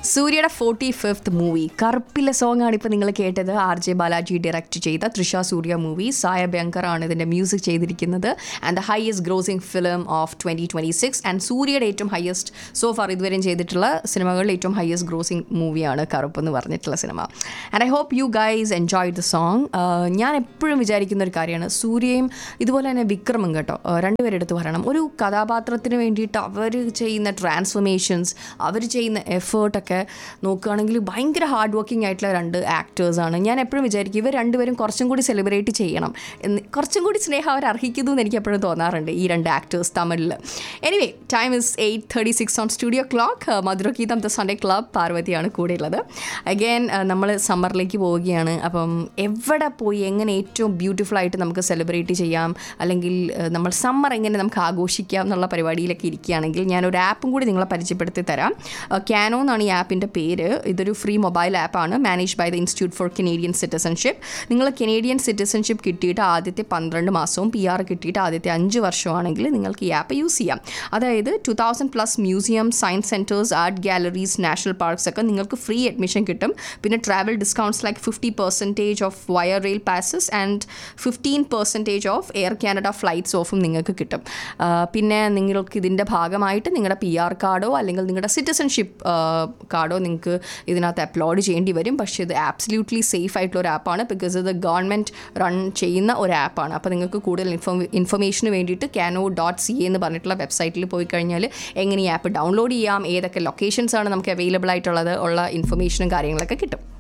സൂര്യയുടെ forty fifth movie കറുപ്പിലെ song ആണ് ഇപ്പോൾ നിങ്ങൾ കേട്ടത് ആർ ജെ ബാലാജി ഡയറക്റ്റ് ചെയ്ത തൃഷ സൂര്യ മൂവി സായ ബങ്കർ ആണ് ഇതിൻ്റെ മ്യൂസിക് ചെയ്തിരിക്കുന്നത് and the highest grossing film of twenty twenty six and സൂര്യയുടെ ഏറ്റവും ഹയസ്റ്റ് സോ ഫാർ ഇതുവരെയും ചെയ്തിട്ടുള്ള സിനിമകളിൽ ഏറ്റവും ഹയസ്റ്റ് ഗ്രോസിംഗ് മൂവിയാണ് കറുപ്പ് എന്ന് പറഞ്ഞിട്ടുള്ള സിനിമ and I hope you guys enjoy the song ഞാൻ എപ്പോഴും വിചാരിക്കുന്ന ഒരു കാര്യമാണ് സൂര്യയും ഇതുപോലെ തന്നെ വിക്രമും കേട്ടോ ആ, രണ്ടുപേരും എടുത്ത് പറയണം ഒരു കഥാപാത്രത്തിന് വേണ്ടിയിട്ട് അവർ ചെയ്യുന്ന ട്രാൻസ്ഫോർമേഷൻസ് അവർ ചെയ്യുന്ന എഫേർട്ടൊക്കെ നോക്കുകയാണെങ്കിൽ ഭയങ്കര ഹാർഡ് വർക്കിംഗ് ആയിട്ടുള്ള രണ്ട് ആക്ടേഴ്സാണ് ഞാൻ എപ്പോഴും വിചാരിക്കും ഇവർ രണ്ടുപേരും കുറച്ചും കൂടി സെലിബ്രേറ്റ് ചെയ്യണം എന്ന് കുറച്ചും കൂടി സ്നേഹം അവർ അർഹിക്കുന്നു എന്ന് എനിക്ക് എപ്പോഴും തോന്നാറുണ്ട് ഈ രണ്ട് ആക്ടേഴ്സ് തമിഴിൽ anyway time is eight thirty six on studio clock Madhurageetham the Sunday club പാർവതിയാണ് കൂടെയുള്ളത് അഗൈൻ നമ്മൾ സമ്മറിലേക്ക് പോവുകയാണ് അപ്പം എവിടെ പോയി എങ്ങനെ ഏറ്റവും ബ്യൂട്ടിഫുൾ ആയിട്ട് നമുക്ക് സെലിബ്രേറ്റ് ചെയ്യാം അല്ലെങ്കിൽ ഏഹ്, നമ്മൾ സമ്മർ എങ്ങനെ നമുക്ക് ആഘോഷിക്കാം എന്നുള്ള പരിപാടിയിലൊക്കെ ഇരിക്കുകയാണെങ്കിൽ ഞാൻ ഒരു ആപ്പും കൂടി നിങ്ങളെ പരിചയപ്പെടുത്തി തരാം ക്യാനോ എന്നാണ് ഈ ആപ്പിൻ്റെ പേര് ഇതൊരു ഫ്രീ മൊബൈൽ ആപ്പാണ് manage by the institute for Canadian citizenship നിങ്ങൾ കനേഡിയൻ സിറ്റിസൺഷിപ്പ് കിട്ടിയിട്ട് ആദ്യത്തെ പന്ത്രണ്ട് മാസവും പി ആർ കിട്ടിയിട്ട് ആദ്യത്തെ അഞ്ച് വർഷമാണെങ്കിൽ നിങ്ങൾക്ക് ഈ ആപ്പ് യൂസ് ചെയ്യാം അതായത് two thousand plus museum science centres art galleries national parks ഒക്കെ നിങ്ങൾക്ക് ഫ്രീ അഡ്മിഷൻ കിട്ടും പിന്നെ travel discounts like fifty percentage off VIA rail passes and fifteen percentage off Air Canada flights ഓഫും നിങ്ങൾക്ക് കിട്ടും ആ, പിന്നെ നിങ്ങൾക്ക് ഇതിൻ്റെ ഭാഗമായിട്ട് നിങ്ങളുടെ പി ആർ കാർഡോ അല്ലെങ്കിൽ നിങ്ങളുടെ സിറ്റിസൺഷിപ്പ് കാർഡോ നിങ്ങൾക്ക് ഇതിനകത്ത് അപ്ലോഡ് ചെയ്യേണ്ടി വരും പക്ഷേ ഇത് ആബ്സല്യൂട്ട്ലി സേഫ് ആയിട്ടുള്ള ഒരു ആപ്പാണ് ബിക്കോസ് ഇത് ഗവൺമെൻറ് റൺ ചെയ്യുന്ന ഒരു ആപ്പാണ് അപ്പോൾ നിങ്ങൾക്ക് കൂടുതൽ ഇൻഫോം ഇൻഫർമേഷന് വേണ്ടിയിട്ട് കാനോ ഡോട്ട് സി എന്ന് പറഞ്ഞിട്ടുള്ള വെബ്സൈറ്റിൽ പോയി കഴിഞ്ഞാൽ എങ്ങനെ ഈ ആപ്പ് ഡൗൺലോഡ് ചെയ്യാം ഏതൊക്കെ ലൊക്കേഷൻസ് ആണ് നമുക്ക് അവൈലബിൾ ആയിട്ടുള്ളത് ഉള്ള ഇൻഫർമേഷനും കാര്യങ്ങളൊക്കെ കിട്ടും